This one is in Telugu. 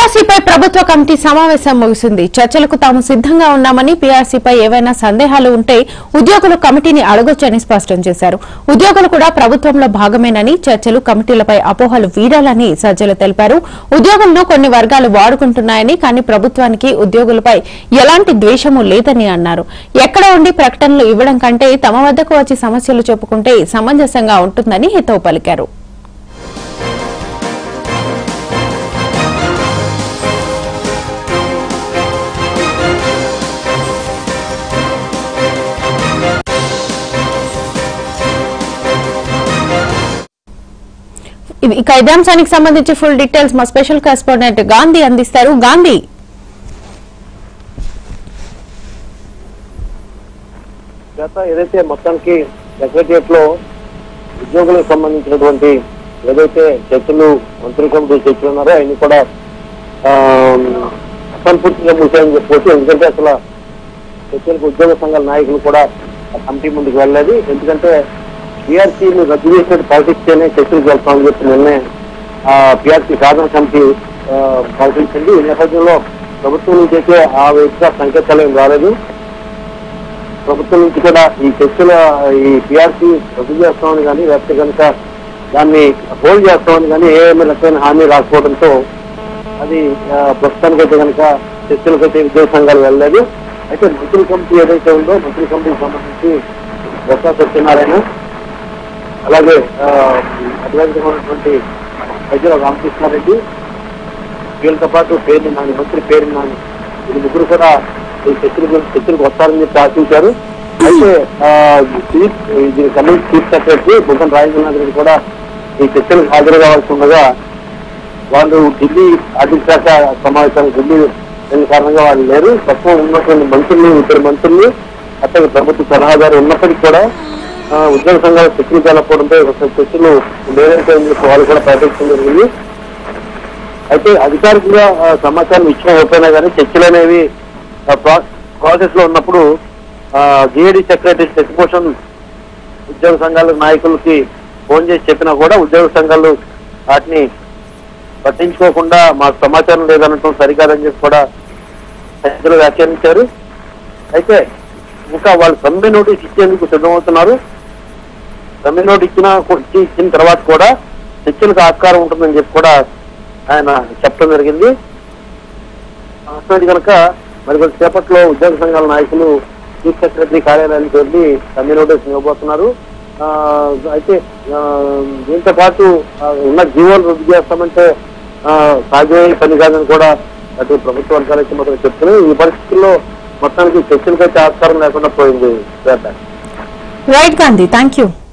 పీఆర్సీపై ప్రభుత్వ కమిటీ సమావేశం ముగిసింది చర్చలకు తాము సిద్దంగా ఉన్నామని పీఆర్సీపై ఏవైనా సందేహాలు ఉంటే ఉద్యోగులు కమిటీని అడగొచ్చని స్పష్టం చేశారు ఉద్యోగులు కూడా ప్రభుత్వంలో భాగమేనని చర్చలు కమిటీలపై అపోహలు వీడాలని సజ్జలు తెలిపారు ఉద్యోగులను కొన్ని వర్గాలు వాడుకుంటున్నాయని కానీ ప్రభుత్వానికి ఉద్యోగులపై ఎలాంటి ద్వేషము లేదని అన్నారు ఎక్కడ ఉండి ప్రకటనలు ఇవ్వడం కంటే తమ వద్దకు వచ్చి సమస్యలు చెప్పుకుంటే సమంజసంగా ఉంటుందని హితవు పలికారు ఇవి- ఇక ఇదే అంశానికి సంబంధించి ఫుల్ డీటెయిల్స్ మా స్పెషల్ కరెస్పాండెంట్ గాంధీ అందిస్తారు గాంధీ గత ఏదైతే మొత్తానికి సెక్రటరియట్ లో ఉద్యోగులకు సంబంధించినటువంటి ఏదైతే చర్చలు మంత్రి కమిటీ చర్చలు ఉన్నారో అవన్నీ కూడా ఆ, అసంపూర్తిగా ముసాయని చెప్పవచ్చు ఎందుకంటే అసలు చర్చలకు ఉద్యోగ సంఘాల నాయకులు కూడా ఆ కమిటీ ముందుకు వెళ్ళలేదు ఎందుకంటే పిఆర్సీని రద్దు చేసినట్టు ప్రకటిస్తేనే చర్చలకు వెళ్తామని చెప్పి నిన్నే పిఆర్సీ సాధన కమిటీ ఆ, ప్రకటించింది ఈ నేపథ్యంలో ప్రభుత్వం నుంచి అయితే ఆ విధంగా సంకేతాలు ఏం రాలేదు ప్రభుత్వం నుంచి కూడా ఈ చర్చల ఈ పిఆర్సీ రద్దు చేస్తామని కానీ లేకపోతే కనుక దాన్ని హోల్డ్ చేస్తామని కానీ ఏ రకమైన హామీ రాకపోవడంతో అది ఆ, ప్రస్తుతానికైతే కనుక చర్చలకైతే విద్యా సంఘాలు వెళ్ళలేదు అయితే మంత్రుల కమిటీ ఏదైతే ఉందో మంత్రుల కమిటీకి సంబంధించి బొత్స సత్యనారాయణ అలాగే ఆ, అధికారికంగా ఉన్నటువంటి ప్రజల రామకృష్ణారెడ్డి వీళ్ళతో పాటు పేరు నాని మంత్రి పేరు నాని వీళ్ళు ముగ్గురు కూడా ఈ చర్చలకు చర్చలకు వస్తారని చెప్పి ఆశించారు అయితే ఆ, చీఫ్ దీనికి సంబంధించి చీఫ్ సెక్రటరీ బుగ్గన రాజేంద్రనాథ్ రెడ్డి కూడా ఈ చర్చలకు హాజరు కావాల్సి ఉండగా వాళ్ళు ఢిల్లీ ఆర్థిక శాఖ సమావేశానికి ఢిల్లీ వెళ్ళిన కారణంగా వాళ్ళు లేరు ప్రస్తుతం ఉన్నటువంటి మంత్రులు ఇద్దరు మంత్రులు అతని ప్రభుత్వ సలహాదారు ఉన్నప్పటికీ కూడా ఆ, ఉద్యోగ సంఘాల చర్చలు కలపడంతో ఒకసారి చర్చలు లేదంటే వాళ్ళు కూడా ప్రకటించడం జరిగింది అయితే అధికారికంగా ఆ, సమాచారం ఇచ్చిన అయిపోయినా కానీ చర్చలు అనేవి ప్రాసెస్ లో ఉన్నప్పుడు జిఏడి సెక్రటరీ శశిభూషణ్ ఉద్యోగ సంఘాల నాయకులకి ఫోన్ చేసి చెప్పినా కూడా ఉద్యోగ సంఘాలు వాటిని పట్టించుకోకుండా మాకు సమాచారం లేదనటం సరికాదని చెప్పి కూడా చర్చలు వ్యాఖ్యానించారు అయితే ఇంకా వాళ్ళు సమ్మె నోటీస్ ఇచ్చేందుకు సిద్ధమవుతున్నారు సమ్మె నోటీస్ ఇచ్చిన ఇచ్చి- ఇచ్చిన తర్వాత కూడా చర్చలకు ఆస్కారం ఉంటుందని చెప్పి కూడా ఆయన చెప్పడం జరిగింది అటువంటి కనుక మరి కొద్దిసేపట్లో ఉద్యోగ సంఘాల నాయకులు చీఫ్ సెక్రటరీ కార్యాలయానికి వెళ్ళి సమ్మె నోటీస్ ఇవ్వబోతున్నారు ఆ, అయితే ఆ, దీంతో పాటు ఆ, ఉన్న జీవోలు రద్దు చేస్తామంటే ఆ, సాధ్యమయ్యే పని కాదని కూడా అటు ప్రభుత్వ వర్గాలు అయితే మొత్తం చెప్తున్నాయి ఈ పరిస్థితుల్లో మొత్తానికి చర్చలకైతే ఆస్కారం లేకుండా పోయింది Swetha right Gandhi thank you